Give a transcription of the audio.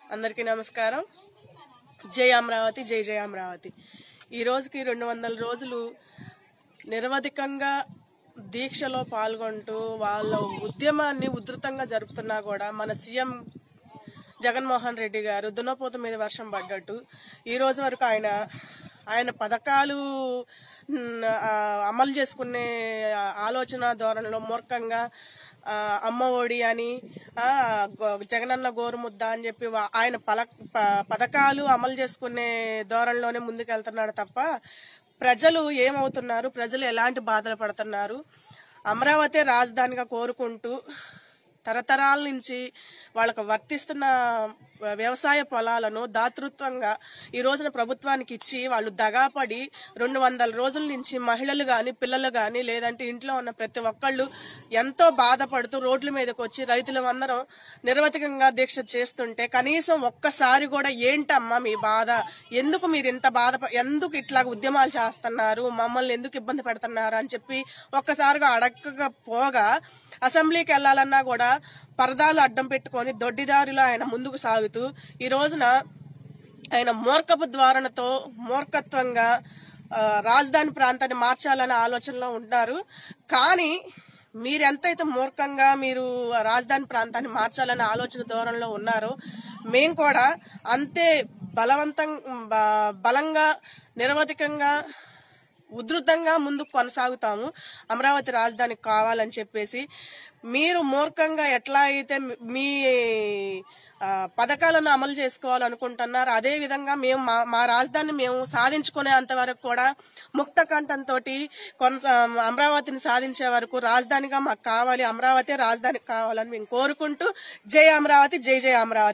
అందరికీ నమస్కారం జై అమరావతి జై జై అమరావతి ఈ రోజుకి రెండు వందల రోజులు నిరవధికంగా దీక్షలో పాల్గొంటూ వాళ్ళ ఉద్యమాన్ని ఉధృతంగా జరుపుతున్నా కూడా మన సీఎం జగన్మోహన్ రెడ్డి గారు దున్నపోత మీద వర్షం పడ్డట్టు ఈ రోజు వరకు ఆయన ఆయన పథకాలు మ్, ఆ, అమలు చేసుకునే ఆలోచన ధోరణిలో మూర్ఖంగా ఆ, అమ్మ ఒడి అని ఆ, గో- జగనన్న గోరుముద్ద అని చెప్పి వా- ఆయన పల ప- పథకాలు అమలు చేసుకునే ధోరణిలోనే ముందుకెళ్తున్నాడు తప్ప ప్రజలు ఏమవుతున్నారు ప్రజలు ఎలాంటి బాధలు పడుతున్నారు అమరావతి రాజధానిగా కోరుకుంటూ తరతరాల నుంచి వాళ్ళకు వర్తిస్తున్న వ్యవసాయ పొలాలను దాతృత్వంగా ఈ రోజున ప్రభుత్వానికి ఇచ్చి వాళ్ళు దగాపడి రెండు వందల రోజుల నుంచి మహిళలు గాని పిల్లలు గాని లేదంటే ఇంట్లో ఉన్న ప్రతి ఒక్కళ్ళు ఎంతో బాధపడుతూ రోడ్ల మీదకి వచ్చి రైతులు అందరం నిరవధికంగా దీక్ష చేస్తుంటే కనీసం ఒక్కసారి కూడా ఏంటమ్మా మీ బాధ ఎందుకు మీరు ఇంత బాధ ఎందుకు ఇట్లా ఉద్యమాలు చేస్తున్నారు మమ్మల్ని ఎందుకు ఇబ్బంది పెడుతున్నారు అని చెప్పి ఒక్కసారిగా అడగకపోగా అసెంబ్లీకి వెళ్లాలన్నా కూడా పరదాలు అడ్డం పెట్టుకొని దొడ్డిదారిలో ఆయన ముందుకు సాగుతూ ఈ రోజున ఆయన మూర్ఖపు ద్వారణతో మూర్ఖత్వంగా ఆ, రాజధాని ప్రాంతాన్ని మార్చాలనే ఆలోచనలో ఉన్నారు కానీ మీరెంతైతే మూర్ఖంగా మీరు ఆ రాజధాని ప్రాంతాన్ని మార్చాలనే ఆలోచన ధోరణిలో ఉన్నారో మేము కూడా అంతే బలవంతం బ- బలంగా నిరవధికంగా ఉధృతంగా ముందుకు కొనసాగుతాము అమరావతి రాజధాని కావాలని చెప్పేసి మీరు మూర్ఖంగా ఎట్లా అయితే మీ ఆ, పథకాలను అమలు చేసుకోవాలనుకుంటున్నారు అదే విధంగా మేము మా మా రాజధానిని మేము సాధించుకునేంత వరకు కూడా ముక్త కంఠంతో కొనసా అమరావతిని సాధించే వరకు రాజధానిగా మాకు కావాలి అమరావతి రాజధానికి కావాలని మేము కోరుకుంటూ జై అమరావతి జై జై అమరావతి